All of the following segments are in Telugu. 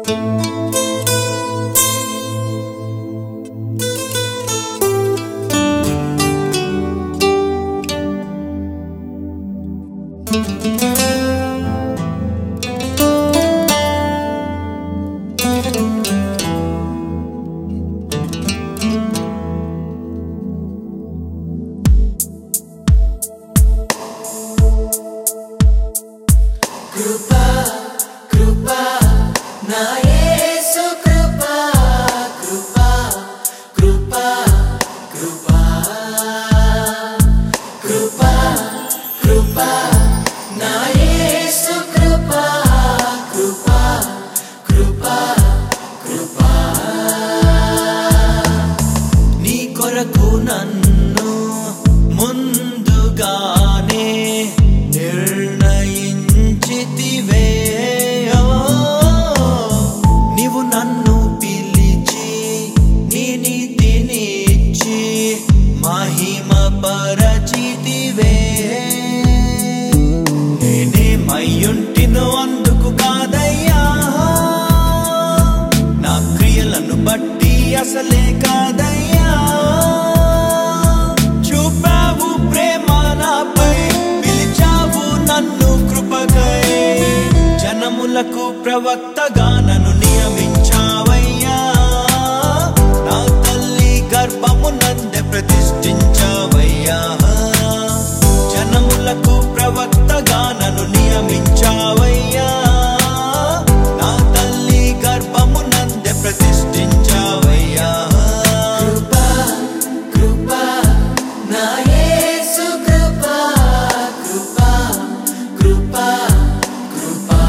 కృపా కృపా నా యేసు కృపా కృపా కృపా కృపా కృపా కృపా నా యేసు కృపా కృపా కృపా కృపా నీ కొరకు నన్ను ముందుగానే నిర్ణయించితివే ఓ, నీవు నన్ను పిలిచి నీ నీతినిచ్చి మహిమ పరచితివే నేనేమయ్యుంటినో అందుకు కాదయ్యా నా క్రియలను బట్టి అసలే కాదయ్యా చూపావు ప్రేమ నాపై పిలిచావు నన్ను కృపకై జనములకు ప్రవక్తగా నన్ను నియమించావయ్యా నా తల్లి గర్భము నందే ప్రతిష్ఠించావయ్యా జనములకు ప్రవక్తగా నన్ను నియమించావయ్యా నా తల్లి గర్భము నందే ప్రతిష్ఠించావయ్యా కృపా కృపా నా యేసు కృపా కృపా కృపా కృపా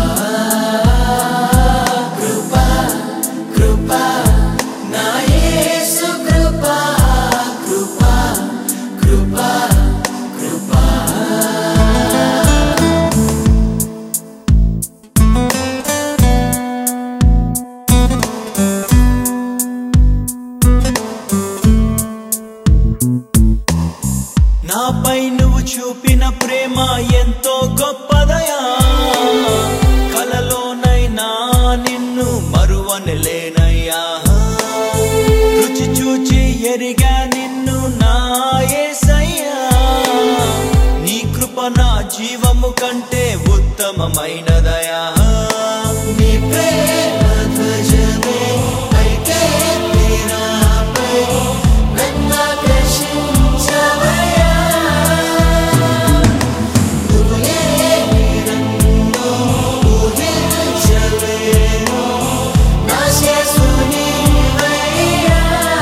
కృపా కృపా నా యేసు కృపా కృపా కృపా కృపా నాపై నువ్వు చూపిన ప్రేమ ఎంతో గొప్పదయా కలలోనైనా నిన్ను మరువనలేనయ్యా రుచి చూచి ఎరిగా నిన్ను నా యేసయ్యా నీ కృప నా జీవము కంటే ఉత్తమమైనదయా నీ ప్రేమ ధ్వజమే పైకే తీరాపై నన్నాకర్షించవయ్యా. నువ్వు లేని నన్ను ఊహించలేను. నా యేసు నీవయ్యా.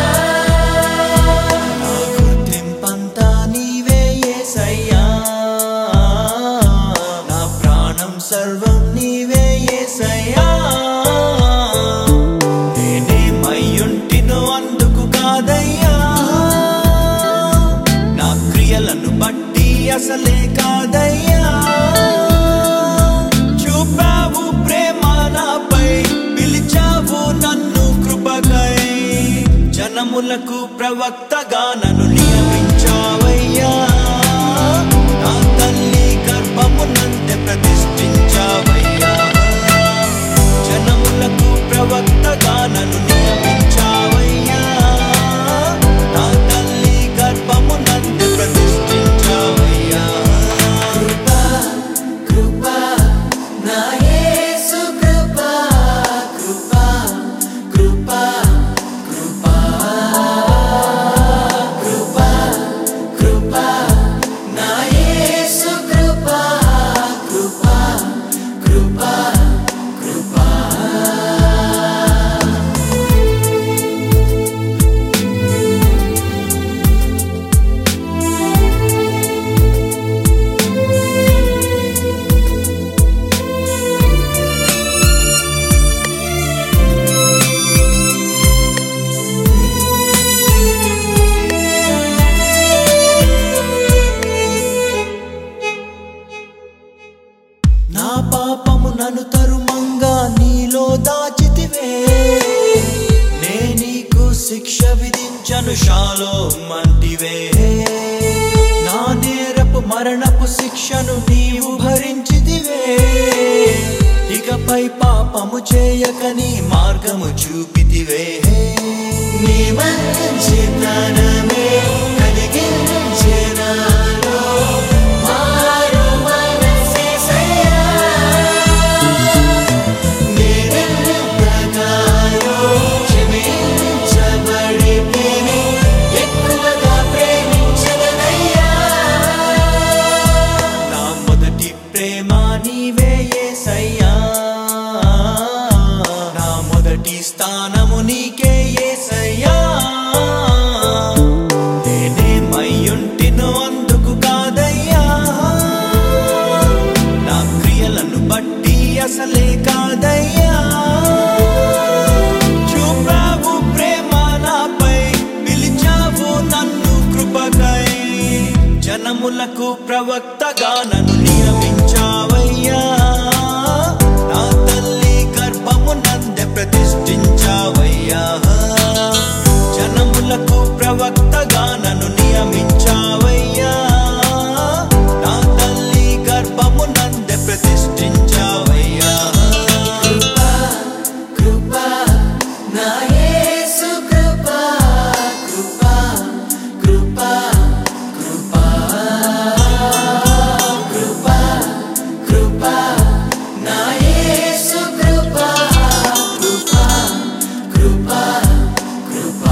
నా గుర్తింపంతా నీవే యేసయ్యా. నా ప్రాణం సర్వం నీవే యేసయ్యా. నేనేమయ్యుంటినో అందుకు కాదయ్యా నా క్రియలను బట్టి అసలే కాదయ్యా చూపావు ప్రేమ నాపై పిలిచావు నన్ను కృపకై జనములకు ప్రవక్తగా నన్ను నియమించావయ్యా నా తల్లి గర్భము నందే ప్రతిష్ఠించావయ్యా జనములకు ప్రవక్తగా నన్ను నియమించావయ్యా నా తల్లి గర్భము నందు ప్రతిష్ఠించావయ్యా కృపా కృపా నా యేసు కృపా కృపా కృపా కృపా కృపా కృపా నా యేసు కృపా కృపా కృపా కృపా నా పాపము నన్ను తరుమంగా నీలో దాచితివే నే నీకు శిక్ష విధించను షాలో మంటివే నా నేరపు మరణపు శిక్షను నీవు భరించితివే ఇకపై పాప పాపము చేయక నీ మార్గము చూపితివే నీ మంచితనమే కలిగించే నాలో మారు మనసేసయ్యా. నేనెంతగానో క్షమించబడితిని, ఎక్కువగా ప్రేమించదనయ్యా. నా మొదటి ప్రేమ నీవే యేసయ్యా నా మొదటి స్థానము నీకే యేసయ్యా నేనేమయ్యుంటినో అందుకు కాదయ్యా నా క్రియలను బట్టి అసలే కాదయ్యా చూపావు ప్రేమ నాపై పిలిచావు నన్ను కృపకై జనములకు ప్రవక్తగా నన్ను నియమించావయ్యా నా తల్లి గర్భము నందె ప్రతిష్ఠించావయ్యా జనములకు ప్రవక్తగా నన్ను నియమించావయ్యా నా తల్లి గర్భము నందె ప్రతిష్ఠించావయ్యా కృపా నా యేసు కృపా కృపా కృపా కృపా కృపా కృపా నా యేసు కృపా కృపా కృపా కృపా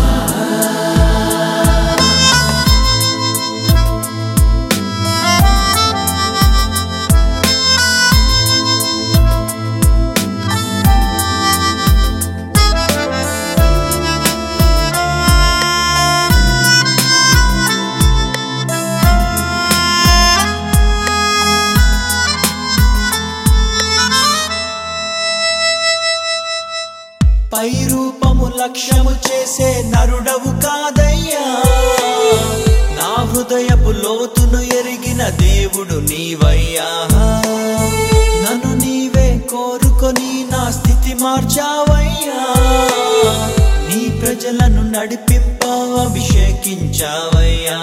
పై రూపము లక్ష్యము చేసే నరుడవు కాదయ్యా నా హృదయపు లోతును ఎరిగిన దేవుడు నీవయ్యా నన్ను నీవే కోరుకొని నా స్థితి మార్చావయ్యా నీ ప్రజలను నడిపింప అభిషేకించావయ్యా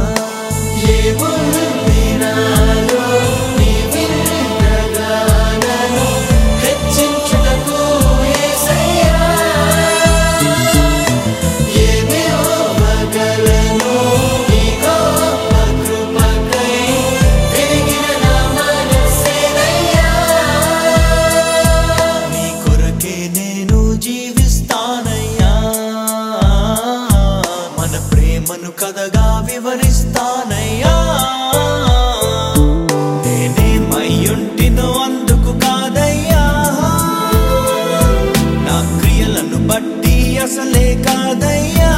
ఏముంది నాలో నీ విన్నగానను హెచ్చించుటకు యేసయ్యా. ఏమి ఇవ్వగలను నీ గొప్ప కృపకై పెరిగిన నా మనస్సేనయ్యా. నీ కొరకే నేను జీవిస్తానయ్యా మన ప్రేమను కథగా వివరిస్తానయ్యా నేనేమయ్యుంటినో అందుకు కాదయ్యా నా క్రియలను బట్టి అసలే కాదయ్యా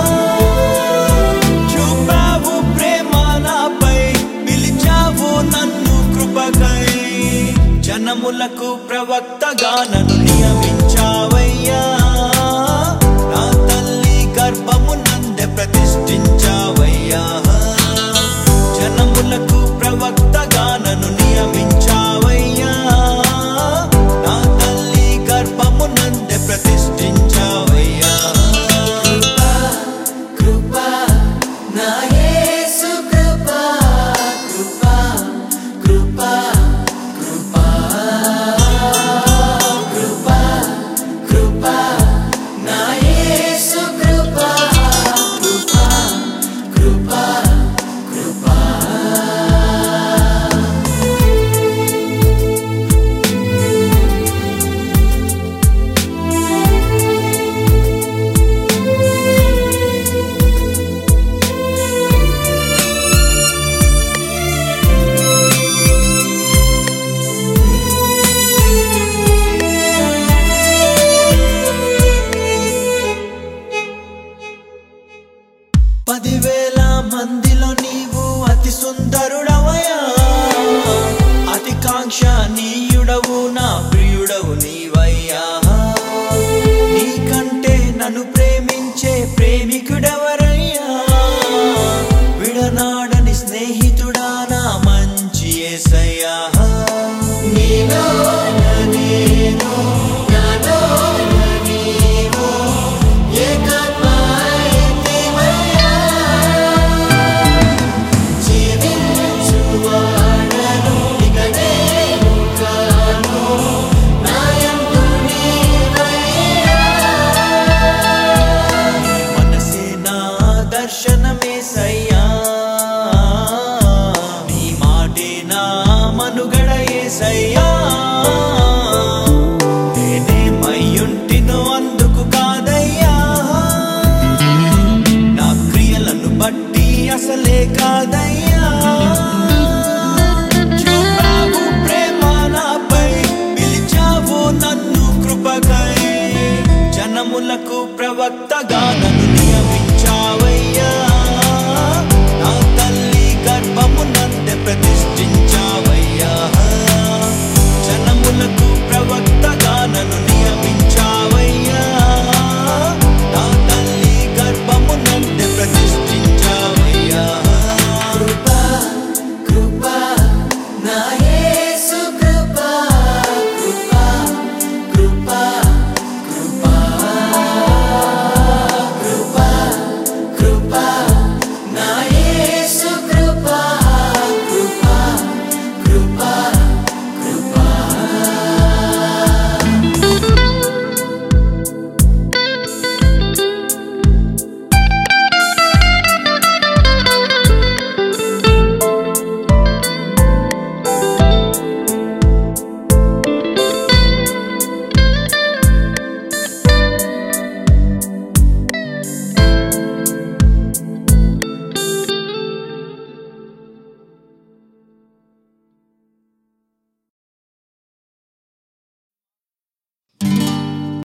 చూపావు ప్రేమ నాపై పిలిచావు నన్ను కృపకై జనములకు ప్రవక్తగా నన్ను నియమించావయ్యా నా తల్లి గర్భము నందె ప్రతిష్ఠించావయ్యా జనములకు ప్రవక్తగా నన్ను నియమించావయ్యా నా తల్లి గర్భము నందె ప్రతిష్ఠించావయ్యా కృపా నా యేసు కృపా కృపా కృపా కృపా కృపా కృపా నా యేసు కృపా కృపా కృపా కృపా పదివేల మందిలో నీవు అతి సుందరుడవయా అతి కాంక్షణీయుడవు నా ప్రియుడవు నీవయ్యా నీకంటే నన్ను ప్రేమించే ప్రేమికుడెవరయ్యా విడనాడని స్నేహితుడా నా మంచి యేసయ్యా నీలో నేను నాలో నీవు ఏకమైతివయ్యా జీవించువాడను ఇక నేను కాను నాయందు ఏసయ్యా